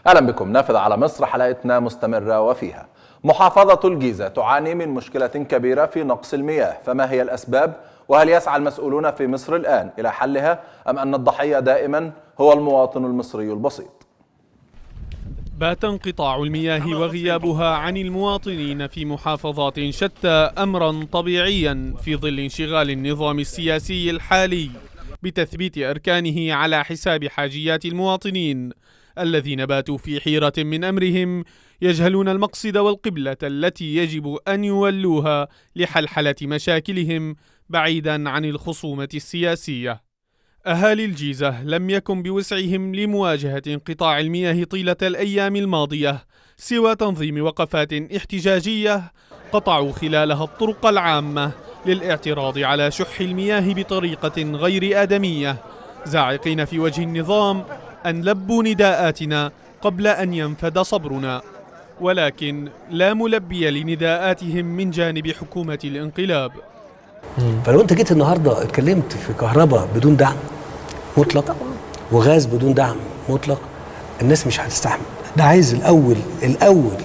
اهلا بكم نافذ على مصر حلقتنا مستمره وفيها محافظه الجيزه تعاني من مشكله كبيره في نقص المياه فما هي الاسباب وهل يسعى المسؤولون في مصر الان الى حلها ام ان الضحيه دائما هو المواطن المصري البسيط بات انقطاع المياه وغيابها عن المواطنين في محافظات شتى امرا طبيعيا في ظل انشغال النظام السياسي الحالي بتثبيت اركانه على حساب حاجيات المواطنين الذين باتوا في حيرة من أمرهم يجهلون المقصد والقبلة التي يجب أن يولوها لحلحلة مشاكلهم بعيدا عن الخصومة السياسية. أهالي الجيزة لم يكن بوسعهم لمواجهة انقطاع المياه طيلة الأيام الماضية سوى تنظيم وقفات احتجاجية قطعوا خلالها الطرق العامة للاعتراض على شح المياه بطريقة غير آدمية زاعقين في وجه النظام أن لبوا نداءاتنا قبل أن ينفد صبرنا ولكن لا ملبي لنداءاتهم من جانب حكومة الانقلاب فلو انت جيت النهارده اتكلمت في كهرباء بدون دعم مطلق وغاز بدون دعم مطلق الناس مش هتستحمل ده عايز الاول الاول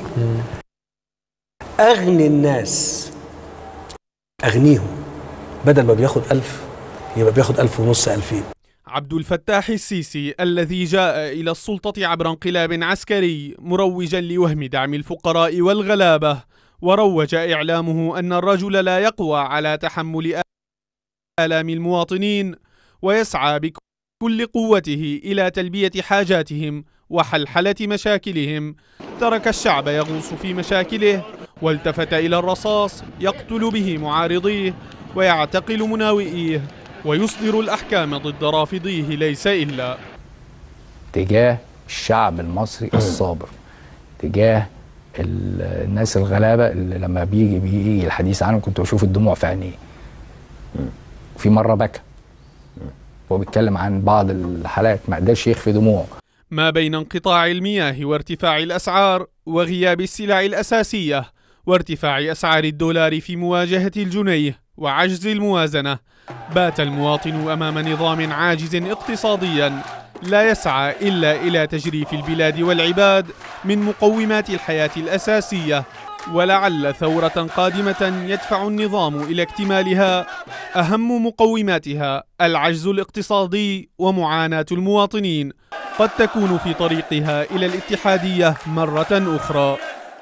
اغني الناس اغنيهم بدل ما بياخد ألف يبقى بياخد ألف ونص ألفين عبد الفتاح السيسي الذي جاء إلى السلطة عبر انقلاب عسكري مروجا لوهم دعم الفقراء والغلابة وروج إعلامه أن الرجل لا يقوى على تحمل آلام المواطنين ويسعى بكل قوته إلى تلبية حاجاتهم وحلحلة مشاكلهم ترك الشعب يغوص في مشاكله والتفت إلى الرصاص يقتل به معارضيه ويعتقل مناوئيه ويصدر الأحكام ضد رافضيه ليس إلا تجاه الشعب المصري الصابر تجاه ال- الناس الغلابه اللي لما بيجي بيجي الحديث عنهم كنت بشوف الدموع في عينيه في مره بكى هو بيتكلم عن بعض الحالات ما قدرش يخفي دموعه ما بين انقطاع المياه وارتفاع الأسعار وغياب السلع الأساسية وارتفاع أسعار الدولار في مواجهة الجنيه وعجز الموازنة بات المواطن أمام نظام عاجز اقتصاديا لا يسعى إلا إلى تجريف البلاد والعباد من مقومات الحياة الأساسية ولعل ثورة قادمة يدفع النظام إلى اكتمالها أهم مقوماتها العجز الاقتصادي ومعاناة المواطنين قد تكون في طريقها إلى الاتحادية مرة أخرى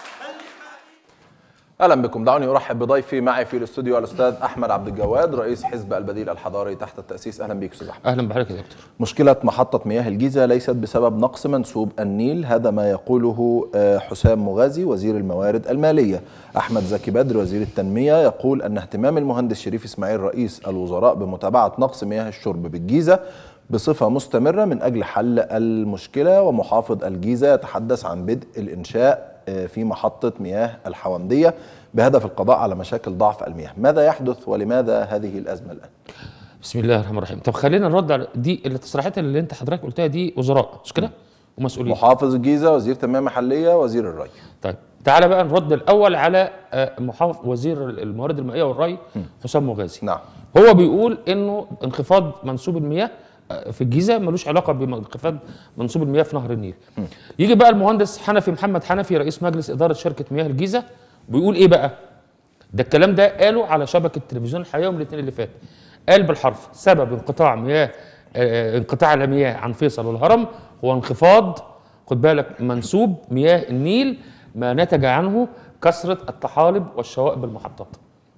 اهلا بكم دعوني ارحب بضيفي معي في الاستوديو الاستاذ احمد عبد الجواد رئيس حزب البديل الحضاري تحت التاسيس اهلا بك استاذ احمد اهلا بحضرتك يا دكتور مشكلة محطة مياه الجيزة ليست بسبب نقص منسوب النيل هذا ما يقوله آه، حسام مغازي وزير الموارد المالية أحمد زكي بدر وزير التنمية يقول أن اهتمام المهندس شريف إسماعيل رئيس الوزراء بمتابعة نقص مياه الشرب بالجيزة بصفة مستمرة من أجل حل المشكلة ومحافظ الجيزة يتحدث عن بدء الإنشاء آه، في محطة مياه الحوندية بهدف القضاء على مشاكل ضعف المياه ماذا يحدث ولماذا هذه الأزمة الآن؟ بسم الله الرحمن الرحيم طب خلينا نرد على دي التصريحات اللي انت حضرتك قلتها دي وزراء مش كده ومسؤولين محافظ الجيزة وزير تنمية محلية وزير الري طيب تعالى بقى نرد الاول على آه، محافظ وزير الموارد المائيه والري حسام مغازي نعم هو بيقول انه انخفاض منسوب المياه آه، في الجيزه ملوش علاقه بانخفاض منسوب المياه في نهر النيل يجي بقى المهندس حنفي محمد حنفي رئيس مجلس اداره شركه مياه الجيزه بيقول ايه بقى ده الكلام ده قاله على شبكه تلفزيون الحياه يوم الاثنين اللي فات قال بالحرف سبب انقطاع مياه آه، انقطاع المياه عن فيصل والهرم هو انخفاض خد بالك منسوب مياه النيل ما نتج عنه كثره الطحالب والشوائب بالمحطات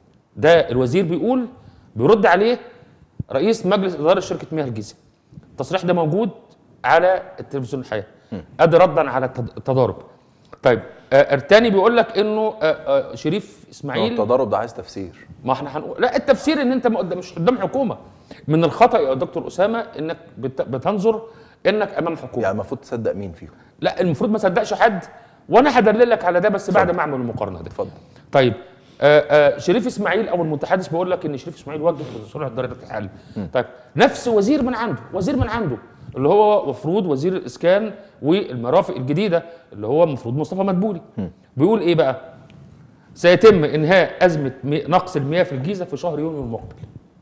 ده الوزير بيقول بيرد عليه رئيس مجلس اداره شركه مياه الجيزه التصريح ده موجود على التلفزيون الحياه ادي ردا على التض- التضارب طيب آه التاني بيقول لك انه آه آه شريف اسماعيل التضارب ده عايز تفسير ما احنا هنقول لا التفسير ان انت ما قدام- مش قدام حكومه من الخطا يا دكتور اسامه انك بت- بتنظر انك امام حكومه يعني المفروض تصدق مين فيهم لا المفروض ما صدقش حد وانا هدللك على ده بس بعد ما اعمل المقارنه دي اتفضل طيب آه آه شريف اسماعيل او المتحدث بيقول لك ان شريف اسماعيل وجه لصلح درجه الحل طيب نفس وزير من عنده وزير من عنده اللي هو مفروض وزير الاسكان والمرافق الجديده اللي هو المفروض مصطفى مدبولي بيقول ايه بقى سيتم انهاء ازمه مي- نقص المياه في الجيزه في شهر يونيو المقبل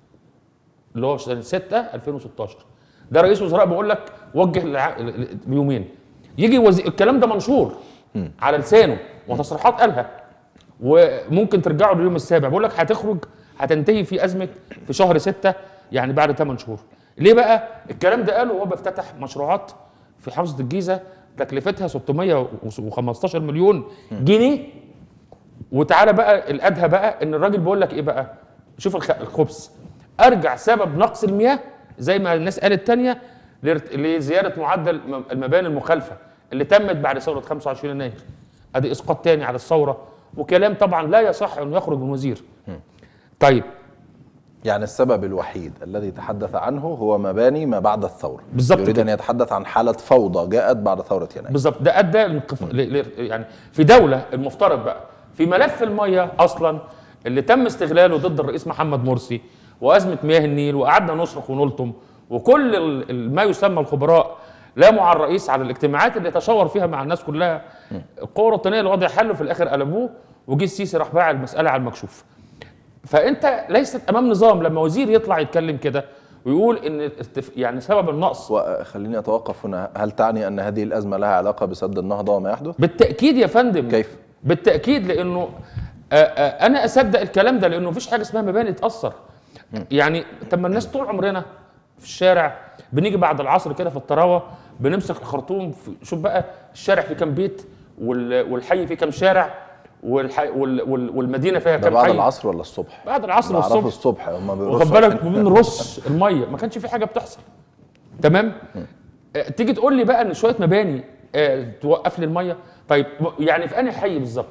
اللي هو سنه 6 2016 ده رئيس وزراء بيقول لك وجه الع- بيومين يجي وزير الكلام ده منشور على لسانه وتصريحات قالها وممكن ترجعوا لليوم السابع بقول لك هتخرج هتنتهي في ازمه في شهر ستة يعني بعد 8 شهور ليه بقى الكلام ده قاله وهو بيفتتح مشروعات في محافظه الجيزه تكلفتها 615 مليون جنيه وتعالى بقى الادهى بقى ان الراجل بيقول لك ايه بقى شوف الخ- الخبز ارجع سبب نقص المياه زي ما الناس قالت تانية لارت- لزياده معدل م- المباني المخالفه اللي تمت بعد ثوره 25 يناير ادي اسقاط تاني على الثوره وكلام طبعا لا يصح انه يخرج من وزير طيب يعني السبب الوحيد الذي تحدث عنه هو مباني ما بعد الثورة بالظبط يريد كده. أن يتحدث عن حالة فوضى جاءت بعد ثورة يناير بالظبط ده ادى لانقف... ل... ل... يعني في دوله المفترض بقى في ملف الميه اصلا اللي تم استغلاله ضد الرئيس محمد مرسي وازمه مياه النيل وقعدنا نصرخ ونلطم وكل ال... ال- ما يسمى الخبراء لاموا على الرئيس على الاجتماعات اللي تشاور فيها مع الناس كلها القوى الوطنيه الوضع حله في الاخر قلبوه وجه السيسي راح باع المساله على المكشوف فانت ليست امام نظام لما وزير يطلع يتكلم كده ويقول ان الارتف- يعني سبب النقص وخليني أتوقف هنا هل تعني أن هذه الأزمة لها علاقة بسد النهضة وما يحدث؟ بالتاكيد يا فندم كيف؟ بالتاكيد لانه آه، آه، انا اصدق الكلام ده لانه مفيش حاجه اسمها مباني تاثر يعني طب ما الناس طول عمرنا في الشارع بنيجي بعد العصر كده في الطراوه بنمسك الخرطوم في شوف بقى الشارع فيه كام بيت وال- والحي فيه كام شارع والحي وال- وال- والمدينه فيها ده كام بعد حي العصر ولا الصبح؟ بعد العصر بعرفه والصبح الصبح هم بيرصوا واخد بالك عشان- بنرص الميه ما كانش في حاجه بتحصل تمام آه، تيجي تقول لي بقى ان شويه مباني آه، توقف لي الميه طيب م- يعني في انهي حي بالظبط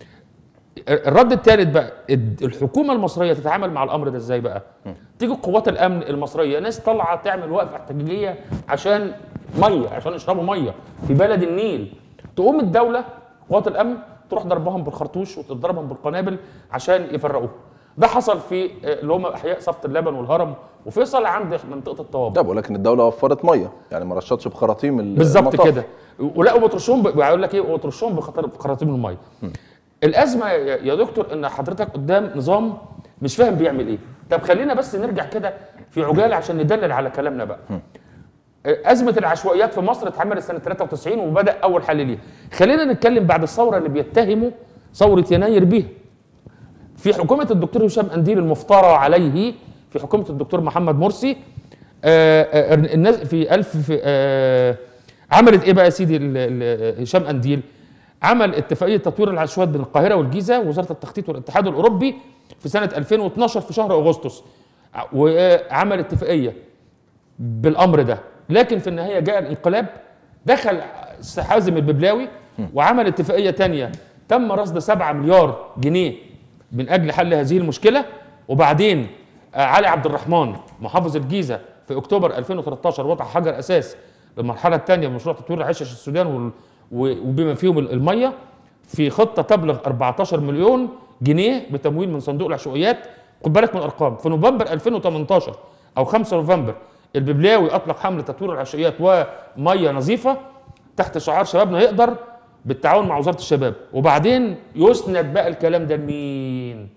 الرد الثالث بقى الد- الحكومه المصريه تتعامل مع الامر ده ازاي بقى تيجي قوات الامن المصريه ناس طالعه تعمل وقفه احتجاجيه عشان ميه عشان يشربوا ميه في بلد النيل تقوم الدوله قوات الامن تروح ضربهم بالخرطوش وتضربهم بالقنابل عشان يفرقوهم ده حصل في آه، اللي هم احياء صفت اللبن والهرم وفيصل عند منطقه الطوابق لا بقول لك ان الدوله وفرت ميه يعني ما رشتش بخراطيم ال- بالظبط المطاف. كده ولا وبترشهم ب- بيقول لك ايه وبترشهم بخطر- بخراطيم الميه الازمه يا يا دكتور ان حضرتك قدام نظام مش فاهم بيعمل ايه طب خلينا بس نرجع كده في عجاله عشان ندلل على كلامنا بقى ازمه العشوائيات في مصر اتعملت سنه 93 وبدا اول حل ليها خلينا نتكلم بعد الثوره اللي بيتهموا ثوره يناير بيها في حكومه الدكتور هشام انديل المفترى عليه في حكومه الدكتور محمد مرسي آه، آه، الناس في ألف في آه، عملت ايه بقى يا سيدي ال- ال- هشام انديل عمل اتفاقيه تطوير العشوائيات بين القاهره والجيزه ووزاره التخطيط والاتحاد الاوروبي في سنه 2012 في شهر اغسطس ع- وعمل اتفاقيه بالامر ده لكن في النهايه جاء الانقلاب دخل حازم الببلاوي وعمل اتفاقيه تانية تم رصد 7 مليار جنيه من اجل حل هذه المشكله وبعدين آه، علي عبد الرحمن محافظ الجيزه في اكتوبر 2013 وضع حجر اساس للمرحله الثانيه من مشروع تطوير العشش السودان وال- و- وبما فيهم الميه في خطه تبلغ 14 مليون جنيه بتمويل من صندوق العشوائيات خد بالك من الارقام في نوفمبر 2018 او 5 نوفمبر الببلاوي اطلق حمله تطوير العشوائيات وميه نظيفه تحت شعار شبابنا يقدر بالتعاون مع وزاره الشباب وبعدين يسند بقى الكلام ده لمين؟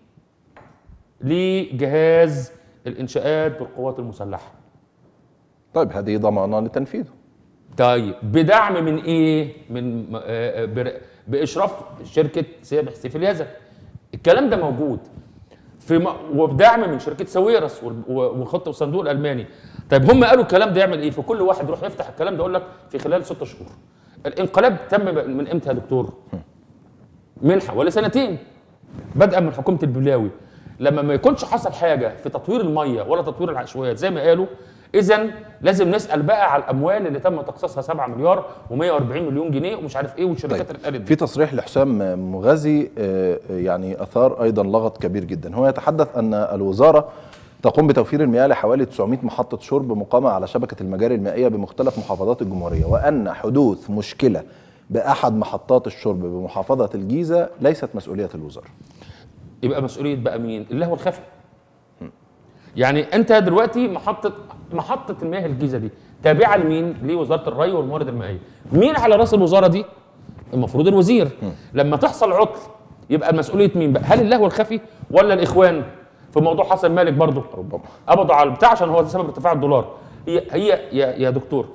لجهاز الانشاءات بالقوات المسلحه طيب هذه ضمانه لتنفيذه طيب بدعم من ايه؟ من آه، آه، بر- باشراف شركه سيابح سيف اليزن الكلام ده موجود في م... وبدعم من شركه ساويرس وال- و- وخط الصندوق الالماني طيب هم قالوا الكلام ده يعمل ايه؟ فكل واحد يروح يفتح الكلام ده يقول لك في خلال ست شهور الانقلاب تم من امتى يا دكتور؟ من حوالي سنتين بدءا من حكومه البلاوي لما ما يكونش حصل حاجه في تطوير الميه ولا تطوير العشوائيات زي ما قالوا اذا لازم نسال بقى على الاموال اللي تم تخصيصها 7 مليار و140 مليون جنيه ومش عارف ايه والشركات اللي قالت دي في تصريح لحسام مغازي آه، يعني اثار ايضا لغط كبير جدا هو يتحدث ان الوزاره تقوم بتوفير المياه لحوالي 900 محطة شرب مقامة على شبكة المجاري المائية بمختلف محافظات الجمهورية وأن حدوث مشكلة بأحد محطات الشرب بمحافظة الجيزة ليست مسؤولية الوزارة يبقى مسؤوليه بقى مين؟ اللهو الخفي. يعني انت دلوقتي محطه محطه المياه الجيزه دي تابعه لمين؟ لوزاره الري والموارد المائيه. مين على راس الوزاره دي؟ المفروض الوزير. لما تحصل عطل يبقى مسؤوليه مين بقى؟ هل اللهو الخفي ولا الاخوان؟ في موضوع حسن مالك برضه ربما قبضوا على البتاع عشان هو سبب ارتفاع الدولار. هي هي يا, يا دكتور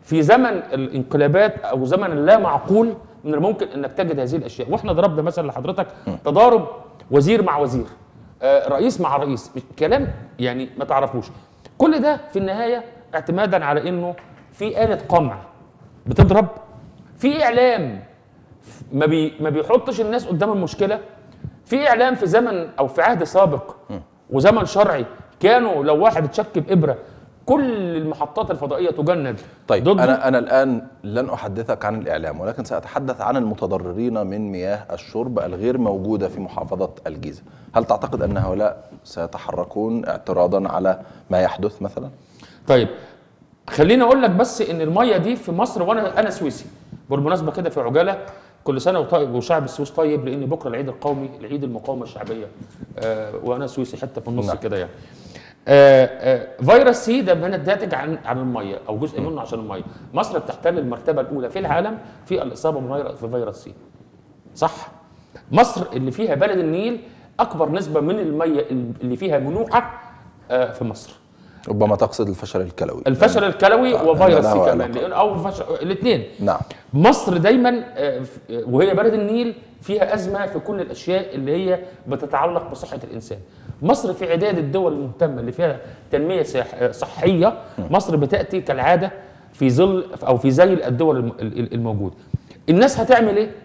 في زمن الانقلابات او زمن اللا معقول من الممكن انك تجد هذه الاشياء واحنا ضربنا مثلا لحضرتك تضارب وزير مع وزير آه، رئيس مع رئيس مش- كلام يعني ما تعرفوش كل ده في النهايه اعتمادا على انه في آلة قمع بتضرب في اعلام ما بي ما بيحطش الناس قدام المشكله في اعلام في زمن او في عهد سابق وزمن شرعي كانوا لو واحد اتشك بابره كل المحطات الفضائيه تجند طيب ضده. انا انا الان لن احدثك عن الاعلام ولكن ساتحدث عن المتضررين من مياه الشرب الغير موجوده في محافظه الجيزه هل تعتقد ان هؤلاء سيتحركون اعتراضا على ما يحدث مثلا طيب خليني اقول لك بس ان الميه دي في مصر وانا انا سويسي بالمناسبه كده في عجاله كل سنه وطيب وشعب السويس طيب لان بكره العيد القومي العيد المقاومه الشعبيه آه وانا سويسي حته في النص نعم. كده يعني آه آه فيروس سي ده من الناتج عن عن الميه او جزء منه عشان الميه مصر بتحتل المرتبه الاولى في العالم في الاصابه بفيروس في فيروس سي صح مصر اللي فيها بلد النيل اكبر نسبه من الميه اللي فيها ملوحه آه في مصر ربما تقصد الفشل الكلوي الفشل الكلوي آه، وفيروس لا سي له كمان علاقة. لأن- او فشل الاثنين نعم مصر دايما آه، ف- آه، وهي بلد النيل فيها ازمه في كل الاشياء اللي هي بتتعلق بصحه الانسان مصر في عداد الدول المهتمه اللي فيها تنميه سياح- آه، صحيه مصر بتاتي كالعاده في ظل او في ذيل الدول الم- ال- ال- الموجوده الناس هتعمل ايه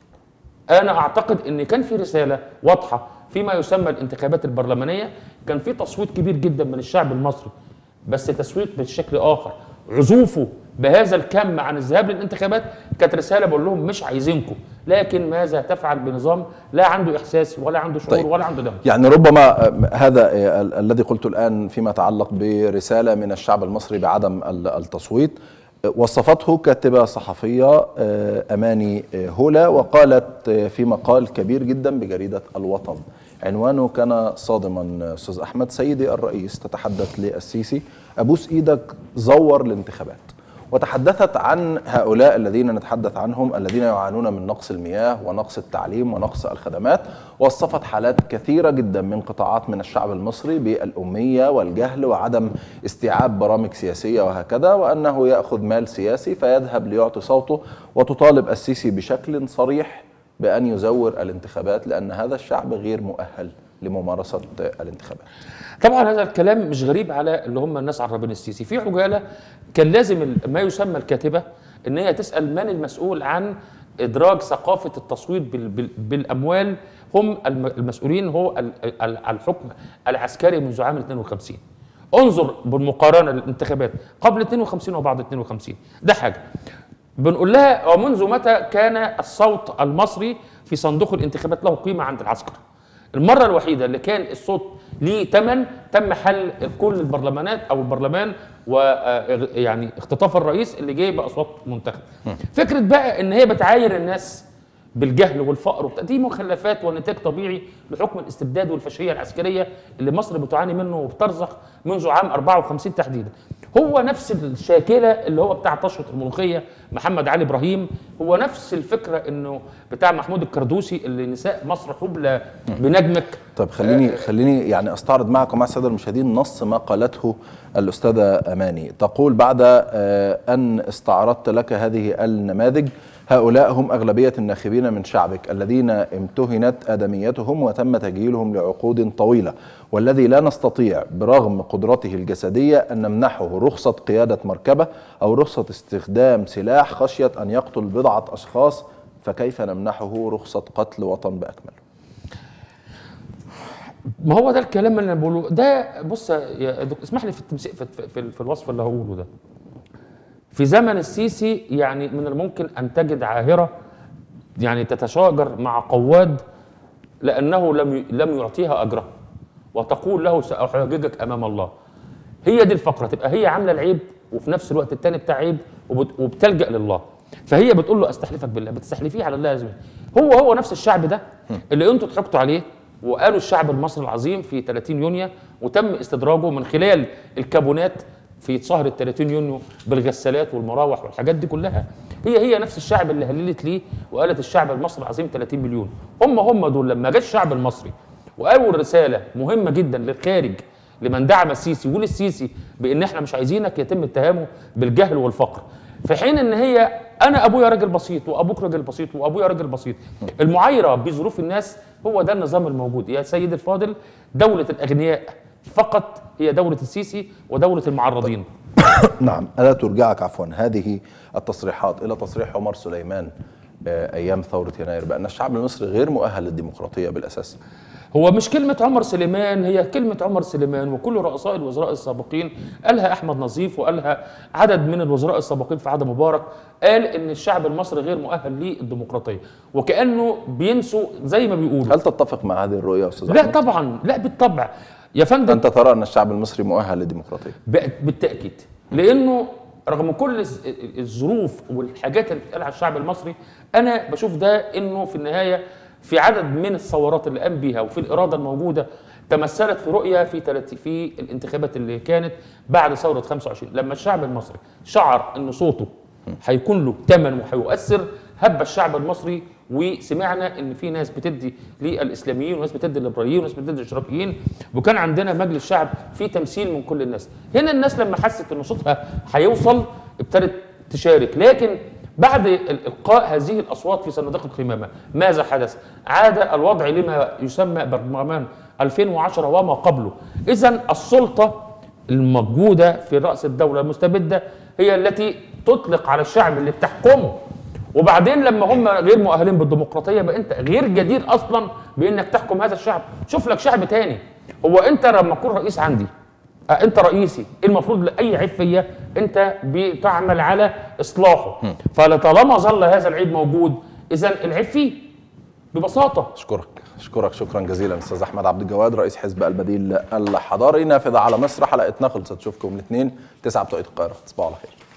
انا اعتقد ان كان في رساله واضحه فيما يسمى الانتخابات البرلمانيه كان في تصويت كبير جدا من الشعب المصري بس تصويت بشكل اخر عزوفه بهذا الكم عن الذهاب للانتخابات كانت رساله بقول لهم مش عايزينكم لكن ماذا تفعل بنظام لا عنده احساس ولا عنده شعور طيب. ولا عنده دم يعني ربما آه، هذا آه، ال- الذي قلته الآن فيما يتعلق برسالة من الشعب المصري بعدم ال- التصويت آه، وصفته كاتبة صحفية آه، أماني آه، هولا وقالت آه، في مقال كبير جدا بجريدة الوطن عنوانه كان صادما آه، أستاذ أحمد سيدي الرئيس تتحدث للسيسي أبوس إيدك زور الانتخابات وتحدثت عن هؤلاء الذين نتحدث عنهم الذين يعانون من نقص المياه ونقص التعليم ونقص الخدمات وصفت حالات كثيرة جدا من قطاعات من الشعب المصري بالأمية والجهل وعدم استيعاب برامج سياسية وهكذا وأنه يأخذ مال سياسي فيذهب ليعطي صوته وتطالب السيسي بشكل صريح بأن يزور الانتخابات لأن هذا الشعب غير مؤهل لممارسة الانتخابات طبعا هذا الكلام مش غريب على اللي هم الناس عربين السيسي في عجاله كان لازم ال- ما يسمى الكاتبه ان هي تسال من المسؤول عن ادراج ثقافه التصويت بال بال بالاموال هم الم- المسؤولين هو ال- ال- الحكم العسكري منذ عام 52 انظر بالمقارنه للانتخابات قبل 52 وبعد 52 ده حاجه بنقول لها ومنذ متى كان الصوت المصري في صندوق الانتخابات له قيمه عند العسكر المرة الوحيدة اللي كان الصوت ليه ثمن تم حل كل البرلمانات أو البرلمان و آه، يعني اختطاف الرئيس اللي جاي بأصوات منتخب. فكرة بقى إن هي بتعاير الناس بالجهل والفقر وبتاع دي مخلفات ونتاج طبيعي لحكم الاستبداد والفاشيه العسكريه اللي مصر بتعاني منه وبترزق منذ عام 54 تحديدا. هو نفس الشاكله اللي هو بتاع طشره الملوخيه محمد علي ابراهيم هو نفس الفكره انه بتاع محمود الكردوسي اللي نساء مصر حبلى بنجمك طيب خليني خليني يعني استعرض معكم مع الساده المشاهدين نص ما قالته الاستاذه اماني تقول بعد آه، ان استعرضت لك هذه النماذج هؤلاء هم اغلبيه الناخبين من شعبك الذين امتهنت ادميتهم وتم تجهيلهم لعقود طويله والذي لا نستطيع برغم قدرته الجسديه ان نمنحه رخصه قياده مركبه او رخصه استخدام سلاح خشيه ان يقتل بضعه اشخاص فكيف نمنحه رخصه قتل وطن باكمله ما هو ده الكلام اللي انا بقوله ده بص يا دكتور اسمح لي في التمثيل في, في, في, في الوصف اللي هقوله ده في زمن السيسي يعني من الممكن ان تجد عاهره يعني تتشاجر مع قواد لانه لم ي- لم يعطيها اجرها وتقول له ساحاججك امام الله هي دي الفقره تبقى هي عامله العيب وفي نفس الوقت التاني بتاع عيب وبت- وبتلجا لله فهي بتقول له استحلفك بالله بتستحلفيه على الله يا زميلي هو هو نفس الشعب ده اللي انتوا ضحكتوا عليه وقالوا الشعب المصري العظيم في 30 يونيو وتم استدراجه من خلال الكابونات في سهرة 30 يونيو بالغسالات والمراوح والحاجات دي كلها هي هي نفس الشعب اللي هللت ليه وقالت الشعب المصري العظيم 30 مليون هم هم دول لما جه الشعب المصري وقالوا الرسالة مهمة جدا للخارج لمن دعم السيسي وللسيسي بان احنا مش عايزينك يتم اتهامه بالجهل والفقر في حين ان هي انا ابويا راجل بسيط وابوك راجل بسيط وابويا راجل بسيط المعايره بظروف الناس هو ده النظام الموجود يا سيد الفاضل دوله الاغنياء فقط هي دوله السيسي ودوله المعرضين نعم ألا ترجعك عفوا هذه التصريحات إلى تصريح عمر سليمان آه، أيام ثورة يناير بأن الشعب المصري غير مؤهل للديمقراطية بالأساس هو مش كلمة عمر سليمان هي كلمة عمر سليمان وكل رؤساء الوزراء السابقين قالها أحمد نظيف وقالها عدد من الوزراء السابقين في عهد مبارك قال إن الشعب المصري غير مؤهل للديمقراطية وكأنه بينسوا زي ما بيقولوا هل تتفق مع هذه الرؤية يا أستاذ لا أحمد؟ طبعا لا بالطبع يا فندم أنت ترى أن الشعب المصري مؤهل للديمقراطية بقت بالتاكيد لانه رغم كل الز- الظروف والحاجات اللي بتتقال على الشعب المصري انا بشوف ده انه في النهايه في عدد من الثورات اللي قام بيها وفي الاراده الموجوده تمثلت في رؤيه في تلت في الانتخابات اللي كانت بعد ثوره 25 لما الشعب المصري شعر ان صوته هيكون له ثمن وهيؤثر هب الشعب المصري وسمعنا ان في ناس بتدي للاسلاميين وناس بتدي للليبراليين وناس بتدي للاشرافيين وكان عندنا مجلس شعب فيه تمثيل من كل الناس هنا الناس لما حست ان صوتها هيوصل ابتدت تشارك لكن بعد ال- القاء هذه الاصوات في صناديق القمامه ماذا حدث عاد الوضع لما يسمى برلمان 2010 وما قبله اذا السلطه الموجوده في راس الدوله المستبده هي التي تطلق على الشعب اللي بتحكمه وبعدين لما هم غير مؤهلين بالديمقراطيه بقى انت غير جدير اصلا بانك تحكم هذا الشعب شوف لك شعب تاني هو انت لما تكون رئيس عندي آه، انت رئيسي المفروض لاي عيب فيا انت بتعمل على اصلاحه فلطالما ظل هذا العيب موجود اذا العيب فيه ببساطه أشكرك أشكرك شكرا جزيلا أستاذ أحمد عبد الجواد رئيس حزب البديل الحضاري نافذة على مصر حلقتنا خلصت أشوفكم الاثنين 9 بتوقيت القاهرة تصبحوا على خير